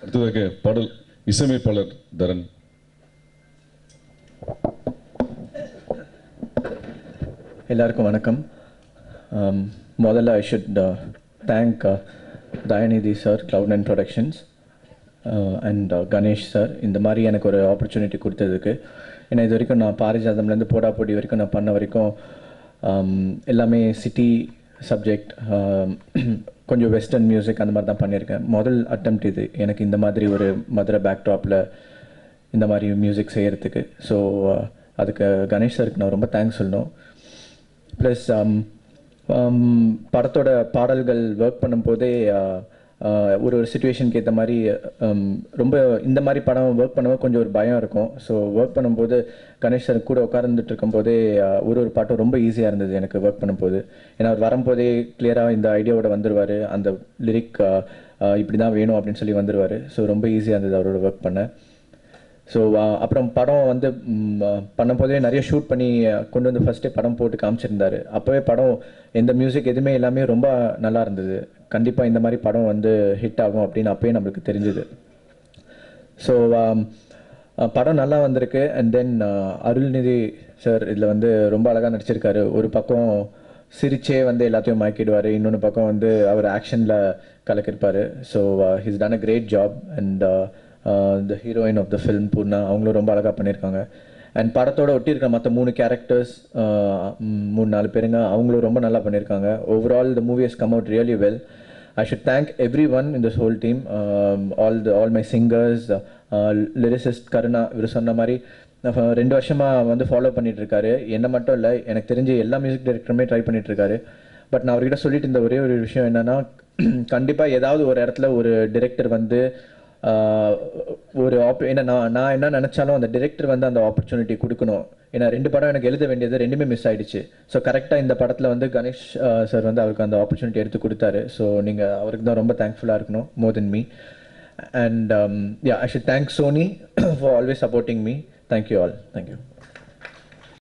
அடுத்ததாக பாடல் இசையமைப்பாளர் தரன் எல்லாருக்கும் வணக்கம் Um, முதல்ல I should thank Dayanidhi sir cloud and productions and Ganesh sir இந்த மாதிரி எனக்கு ஒரு ஆப்பர்ச்சுனிட்டி கொடுத்ததுக்கு ஏன்னா இது வரைக்கும் நான் பாரிஜாதம்லேருந்து போடா போடி வரைக்கும் நான் பண்ண வரைக்கும் um, எல்லாமே சிட்டி சப்ஜெக்ட் கொஞ்சம் வெஸ்டர்ன் மியூசிக் அந்த மாதிரி தான் பண்ணியிருக்கேன் முதல் அட்டம்ப்ட் இது எனக்கு இந்த மாதிரி ஒரு மதுரை பேக்ட்ராப்பில் இந்த மாதிரி மியூசிக் செய்கிறதுக்கு ஸோ அதுக்கு கணேஷ் சாருக்கு நான் ரொம்ப தேங்க்ஸ் சொல்லணும் ப்ளஸ் படத்தோட பாடல்கள் ஒர்க் பண்ணும்போதே uh, uh, ஒரு ஒரு சுச்சுவேஷனுக்கு ஏற்ற மாதிரி um, ரொம்ப இந்த மாதிரி படம் ஒர்க் பண்ணும்போது கொஞ்சம் ஒரு பயம் இருக்கும் ஸோ ஒர்க் பண்ணும்போது கணேஷ் சார் கூட உட்கார்ந்துட்டு இருக்கும்போதே uh, ஒரு ஒரு பாட்டும் ரொம்ப ஈஸியாக இருந்தது எனக்கு ஒர்க் பண்ணும்போது ஏன்னா அவர் வரும்போதே கிளியராக இந்த ஐடியாவோட வந்துடுவார் அந்த லிரிக் இப்படி தான் வேணும் அப்படின்னு சொல்லி வந்துடுவார் ஸோ ரொம்ப ஈஸியாக இருந்தது அவரோட ஒர்க் பண்ண ஸோ அப்புறம் படம் வந்து ம், அஹ், பண்ணும்போதே நிறைய ஷூட் பண்ணி அஹ், கொண்டு வந்து ஃபஸ்ட்டே படம் போட்டு காமிச்சிருந்தாரு அப்போவே படம் எந்த மியூசிக் எதுவுமே எல்லாமே ரொம்ப நல்லா இருந்தது கண்டிப்பாக இந்த மாதிரி படம் வந்து ஹிட் ஆகும் அப்படின்னு அப்பயே நம்மளுக்கு தெரிஞ்சுது ஸோ படம் நல்லா வந்திருக்கு அண்ட் தென் அருள்நிதி சார் இதில் வந்து ரொம்ப அழகாக நடிச்சிருக்காரு ஒரு பக்கம் சிரிச்சே வந்து எல்லாத்தையும் மயக்கிடுவார் இன்னொன்று பக்கம் வந்து அவர் ஆக்ஷனில் கலக்கிருப்பார் so his done a great job and the heroine of the film Poorna அவங்களும் ரொம்ப அழகாக பண்ணியிருக்காங்க அண்ட் படத்தோட ஒட்டி இருக்கிற மற்ற மூணு கேரக்டர்ஸ் மூணு நாலு பேருங்க அவங்களும் ரொம்ப நல்லா பண்ணியிருக்காங்க overall the movie has come out really well I should thank everyone in this whole team, um, all the all my singers, uh, uh, lyricist Karuna இவர் சொன்ன மாதிரி நான் ரெண்டு வருஷமா வந்து ஃபாலோ பண்ணிட்டு இருக்காரு என்ன மட்டும் இல்லை எனக்கு தெரிஞ்சு எல்லா மியூசிக் டைரக்டருமே ட்ரை பண்ணிட்டு இருக்காரு பட் நான் அவர்கிட்ட சொல்லிட்டு இருந்த ஒரே ஒரு விஷயம் என்னன்னா கண்டிப்பா ஏதாவது ஒரு இடத்துல ஒரு டிரெக்டர் வந்து ஆஹ், ஒரு ஆப் ஏன்னா நான் நான் என்ன நினைச்சாலும் அந்த டிரெக்டர் வந்து அந்த ஆப்பர்ச்சுனிட்டி கொடுக்கணும் ஏன்னா ரெண்டு படம் எனக்கு எழுத வேண்டியது ரெண்டுமே மிஸ் ஆயிடுச்சு ஸோ கரெக்டாக இந்த படத்தில் வந்து கணேஷ் சார் வந்து அவருக்கு அந்த ஆப்பர்ச்சுனிட்டி எடுத்து கொடுத்தாரு ஸோ நீங்கள் அவருக்கு தான் ரொம்ப தேங்க்ஃபுல்லாக இருக்கணும் more then me and yeah I should thank Sony for always supporting me thank you all thank you